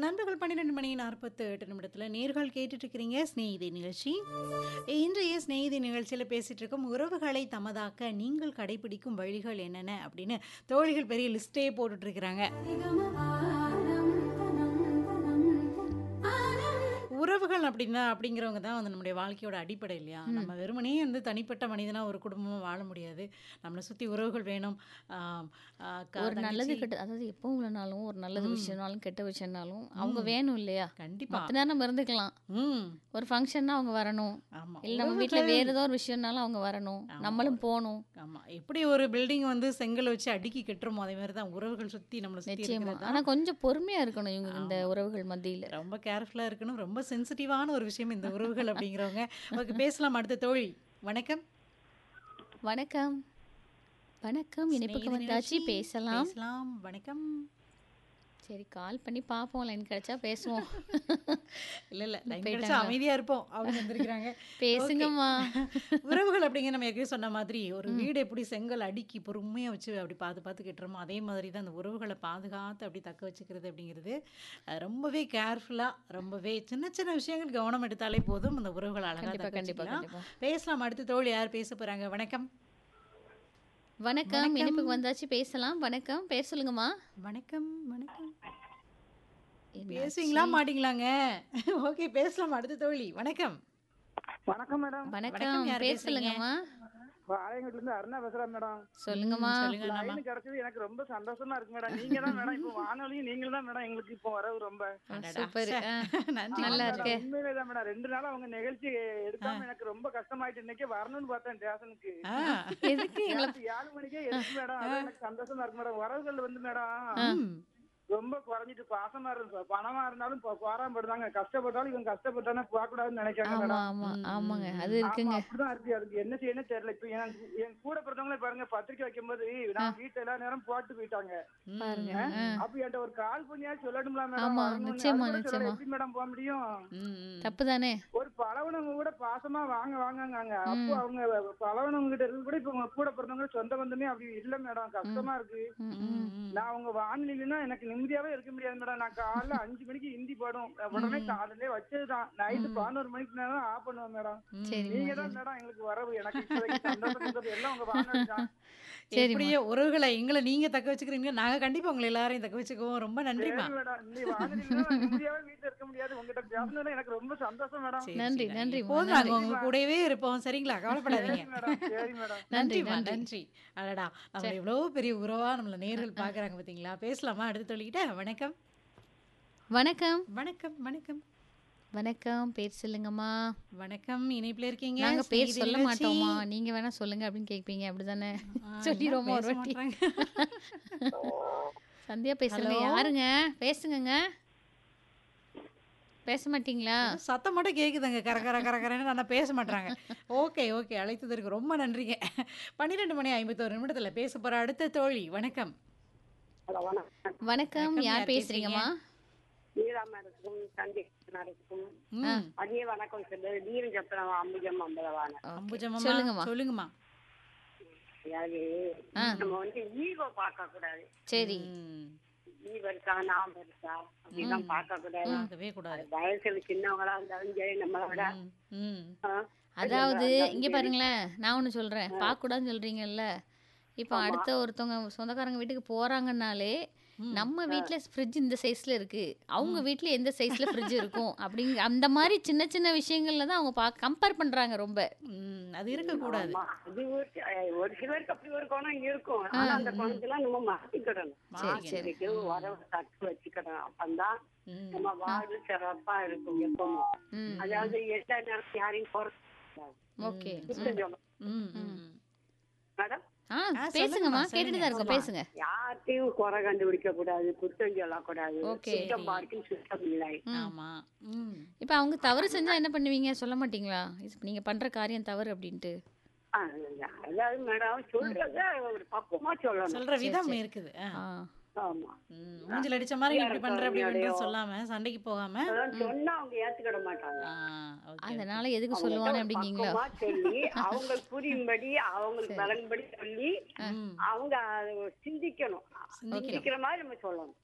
நண்பர்கள் பன்னிரெண்டு மணி நாற்பத்து எட்டு நிமிடத்தில் நேர்கள் கேட்டுட்டு இருக்கிறீங்க ஸ்நேகிதி நிகழ்ச்சி இன்றைய ஸ்நேகிதி நிகழ்ச்சியில் பேசிட்டு இருக்கோம் உறவுகளை தமதாக்க நீங்கள் கடைபிடிக்கும் வழிகள் என்னென்ன அப்படின்னு தோழிகள் பெரிய லிஸ்டே போட்டுட்டு இருக்கிறாங்க உறவுகள் அப்படின்னா அப்படிங்கிறவங்க தான் வந்து நம்முடைய வாழ்க்கையோட அடிப்படை இல்லையா நம்ம வெறுமனே வந்து தனிப்பட்ட மனிதனா ஒரு குடும்பமா வாழ முடியாது நம்மளை சுத்தி உறவுகள் வேணும் ஆம், ஆ, க- ஒரு நல்லது தங்கச்சி- கெட்ட அதாவது எப்பவும் இல்லைனாலும் ஒரு நல்லது ம். விஷயம்னாலும் கெட்ட விஷயம்னாலும் அவங்க வேணும் இல்லையா கண்டிப்பா மற்ற நேரம் நம்ம இருந்துக்கலாம் ம் ஒரு ஃபங்க்ஷன்னா அவங்க வரணும் ஆமா இல்லை நம்ம வீட்டில் உறவுகள் வேற ஏதோ ஒரு விஷயம்னாலும் அவங்க வரணும் ஆமா. நம்மளும் போகணும் ஆமா எப்படி ஒரு பில்டிங் வந்து செங்கல் வச்சு அடுக்கி கட்டுறோமோ அதே மாதிரி தான் உறவுகள் சுத்தி நம்மளை சுத்தி நிச்சயமா இருக்கிறது ஆனா கொஞ்சம் பொறுமையா இருக்கணும் இவங்க இந்த உறவுகள் மத்தியில ரொம்ப கேர்ஃபுல்லா இருக்கணும் ரொம்ப சென்சிட்டிவான ஒரு விஷயம் இந்த உறவுகள் அப்படிங்கிறவங்க ஓகே பேசலாம் அடுத்த தோழி வணக்கம் வணக்கம் வணக்கம் இனிப்புக்கு சிநேகிதி வந்தாச்சு நிகழ்ச்சி. பேசலாம் பேசலாம் வணக்கம் சரி கால் பண்ணி பார்ப்போம் லைன் கிடைச்சா பேசுவோம் இல்ல இல்ல லைன் போயிட்டாங்களா? கிடைச்சா அமைதியா இருப்போம் அவங்க வந்திருக்கிறாங்க பேசுங்கம்மா உறவுகள் அப்படிங்கிற நம்ம ஏற்கனவே சொன்ன மாதிரி ஒரு வீடு எப்படி செங்கல் அடுக்கி பொறுமையா வச்சு அப்படி பார்த்து பார்த்து கட்டுறோமோ அதே மாதிரி தான் அந்த உறவுகளை பாதுகாத்து அப்படி தக்க வச்சுக்கிறது அப்படிங்கிறது அஹ், ரொம்பவே கேர்ஃபுல்லா ரொம்பவே சின்ன சின்ன விஷயங்கள் கவனம் எடுத்தாலே போதும் அந்த உறவுகள் அழகா கண்டிப்பா தக்க கண்டிப்பா வச்சுக்கலாம். கண்டிப்பா பேசலாம் அடுத்த தோழி யார் பேச போறாங்க வணக்கம் வணக்கம் வணக்கம். இனிப்புக்கு வந்தாச்சு பேசலாம் வணக்கம் பேர் சொல்லுங்கம்மா வணக்கம் வணக்கம் என்னாச்சு? பேசுவீங்களா மாட்டீங்களாங்க ஓகே பேசலாம் அடுத்த தோழி வணக்கம் வணக்கம் மேடம் வணக்கம், வணக்கம் யார் பேர் பேசுறீங்க? சொல்லுங்கம்மா ஆலயங்கள்ல இருந்து அருணா பேசுறேன் மேடம் சொல்லுங்கம்மா சொல்லுங்க அண்ணாமா. லைன் கிடைச்சது எனக்கு ரொம்ப சந்தோஷமா இருக்கு மேடம் நீங்க தான் மேடம் இப்போ வானொலியும் நீங்களும் தான் மேடம் எங்களுக்கு இப்போ வரவு ரொம்ப அடடா, சூப்பர் சே. ஆ. நன்றி நல்லா மேடம், இருக்கு. உண்மையிலே தான் மேடம் ரெண்டு நாளா அவங்க நிகழ்ச்சி எடுக்காம எனக்கு ரொம்ப கஷ்டமாயிட்டு இன்னைக்கு வரணும்னு பார்த்தேன் ஸ்டேஷனுக்கு ஆ, எதுக்கு எங்களை ராத்திரி ஏழு மணிக்கே எதுக்கு மேடம் அதான் எனக்கு சந்தோஷமா இருக்கு மேடம் வரவுகள் வந்து மேடம் ம். ரொம்ப குறைஞ்சிட்டு பாசமா இருக்கு பணமா இருந்தாலும் போராமப்படுறாங்க கஷ்டப்பட்டாலும் இவங்க கஷ்டப்பட்டானே போக கூடாதுன்னு நினைக்கிறாங்க ஆமா மேடம் ஆமா ம், ஆமாங்க ம், அது ஆமா, இருக்குங்க அப்படிதான் இருக்கு அதுக்கு என்ன செய்யணும் தெரியல இப்ப எனக்கு என் கூட பிறந்தவங்களே பாருங்க பத்திரிக்கை வைக்கும்போது நான் வீட்டுல எல்லா நேரம் போட்டு போயிட்டாங்க ம், பாருங்க. ம், ஆ. அப்ப என்கிட்ட ஒரு கால் பண்ணியா சொல்லணும்ல மேடம் ஆமா, வரணும்னு. நிச்சயமா, அது கூட சொல்லல, நிச்சயமா. எப்படி மேடம் போக முடியும் ம், ம். தப்பு தானே ஒரு பழவனவங்க கூட பாசமா வாங்க வாங்கங்க அப்போ அவங்க பழவனவங்க கிட்ட இருந்து கூட இப்ப உங்க கூட பிறந்தவங்க சொந்த பந்தமே அப்படி இல்ல மேடம் கஷ்டமா இருக்கு ம், ம், ம். ம். நான் அவங்க வானிலைன்னா எனக்கு நிம்மதியாவே இருக்க முடியாது மேடம் நான் காலைல அஞ்சு மணிக்கு ஹிந்தி பாடும் உடனே காலையிலே வச்சதுதான் நைட்டு பதினோரு மணிக்கு நேரம் ஆஃப் பண்ணுவேன் மேடம் சரிங்க நீங்க தான் மேடம் எங்களுக்கு வரவு எனக்கு இப்போதைக்கு சந்தோஷம் கொடுத்தது எல்லாம் உங்க வானொலி தான் சரிம்மா. எப்படியோ உறவுகளை எங்களை நீங்க தக்க வச்சுக்கிறீங்க நாங்க கண்டிப்பா உங்களை எல்லாரையும் தக்க வச்சுக்குவோம் ரொம்ப நன்றிமா சரி மேடம் நீ வானொலியில நான் நிம்மதியாவே வீட்டுல இருக்க முடியாது உங்ககிட்ட பேசணும்னு எனக்கு ரொம்ப சந்தோஷம் மேடம் சரி, நன்றி, சரி. நன்றிம்மா, எப்போதும் நன்றி. நாங்க உங்க கூடவே இருப்போம் சரிங்களா கவலைப்படாதீங்க சரி மேடம் சரி மேடம் நன்றி, நன்றிமா நன்றி. நன்றி அடடா நம்ம எவ்வளவு பெரிய உறவா நம்மள நேர்கள் பாக்குறாங்க பாத்தீங்களா பேசலாமா அடுத்து சொல்லிக்கிட்ட வணக்கம் வணக்கம் வணக்கம் வணக்கம் வணக்கம் பேர் சொல்லுங்கம்மா வணக்கம் இணைப்புல இருக்கீங்க நாங்க பேர் ஸ்நேகிதி சொல்ல நிகழ்ச்சி. மாட்டோமா நீங்க வேணா சொல்லுங்க அப்படின்னு கேட்பீங்க அப்படிதானே ஆ, சொல்லிடுவோமா ஒரு பேச வாட்டி மாட்றாங்க. சந்தியா பேசுறேங்க Hello? யாருங்க பேசுங்கங்க பேச மாட்டீங்களா சத்தம் மட்டும் கேக்குதுங்க கர கர கர கரன்னு ஆனா பேச மாட்டாங்க ஓகே ஓகே அழைத்ததற்கு ரொம்ப நன்றிங்க பன்னிரெண்டு மணி ஐம்பத்தோரு நிமிடத்துல பேச போற அடுத்த தோழி வணக்கம் ஹலோ வணக்கம் வணக்கம் வணக்கம், யார் யார் பேசுறீங்கம்மா நீலாமருக்கும் சந்தீப்னருக்கும் ம். மதிய வணக்கம் சொல்லு நீரும் சப்பரம் அம்புஜம் அம்பலவான அம்புஜம்மா சொல்லுங்கம்மா. சொல்லுங்கம்மா அதாவது ஆ. நம்ம வந்து ஈகோ பார்க்க கூடாது சரி ம். நீ இருக்கா நாம இருக்கா அப்படிலாம் பார்க்க கூடாது பார்க்கவே கூடாது வயசுல சின்னவங்களா இருந்தாலும் சரி நம்மளை விட ம், ம். ஆ, அதாவது இங்க பாருங்களேன் நான் ஒண்ணு சொல்றேன் பார்க்க கூடாதுன்னு சொல்றீங்கல்ல இப்போ அடுத்த ஒருத்தவங்க சொந்தக்காரங்க வீட்டுக்கு போறாங்கன்னாலே நம்ம வீட்ல ஃப்ரிட்ஜ் இந்த சைஸ்ல இருக்கு அவங்க வீட்ல எந்த சைஸ்ல ஃப்ரிட்ஜ் இருக்கும் அப்படிங்க அந்த மாதிரி சின்ன சின்ன விஷயங்கள்ல தான் அவங்க பா கம்பேர் பண்றாங்க ரொம்ப ம், அது இருக்கக்கூடாது ஆமா, அது ஒரு அஹ், ஒரு சிலருக்கு அப்படி ஒரு குணம் இருக்கும் ஆனா அந்த குணத்தெல்லாம் நம்ம மாத்திக்கிடணும் சரி சரி இதுக்கு உறவு தட்டு வச்சுக்கணும் அப்பந்தான் ம். நம்ம வாழ்வு சிறப்பா இருக்கும் எப்பவும் ம் அதாவது எல்லா நேரம் யாரையும் குறைக்க ஓகே குத்தம் சொல்லும் ம், ம். மேடம் ஆ சொல்லுங்கம்மா, பேசுங்கம்மா சொல்லுங்க. கேட்டுட்டு தான் இருக்கோம் பேசுங்க யார்ட்டையும் குறை கண்டுபிடிக்க கூடாது குத்தம் சொல்லக்கூடாது Okay. சுத்தம் பார்க்கும் சுத்தம் இல்லை ஆமா ம். இப்போ அவங்க தவறு செஞ்சா என்ன பண்ணுவீங்க சொல்ல மாட்டீங்களா இது நீங்க பண்ற காரியம் தவறு அப்படின்ட்டு ஆ, அதாவது மேடம் சொல்றத ஒரு பக்குவமா சொல்லணும் சொல்ற விதம் இருக்குது ஆ. ஆ ஆமா ம். மூஞ்சில அடிச்ச மாதிரி இப்படி பண்ற அப்படி பண்றேன்னு சொல்லாம சண்டைக்கு போகாம அதான் சொன்னா அவங்க ஏத்துக்கிட மாட்டாங்க ஆ, okay. அதனால எதுக்கு அவங்கள்ட்ட சொல்லுவானே ஒரு அப்படிங்கீங்களா பக்குவமா சொல்லி அவங்களுக்கு புரியும்படி அவங்களுக்கு விளங்கும்படி சொல்லி ம். அவங்க அதை சிந்திக்கணும் சிந்திக்கிற மாதிரி நம்ம சொல்லணும்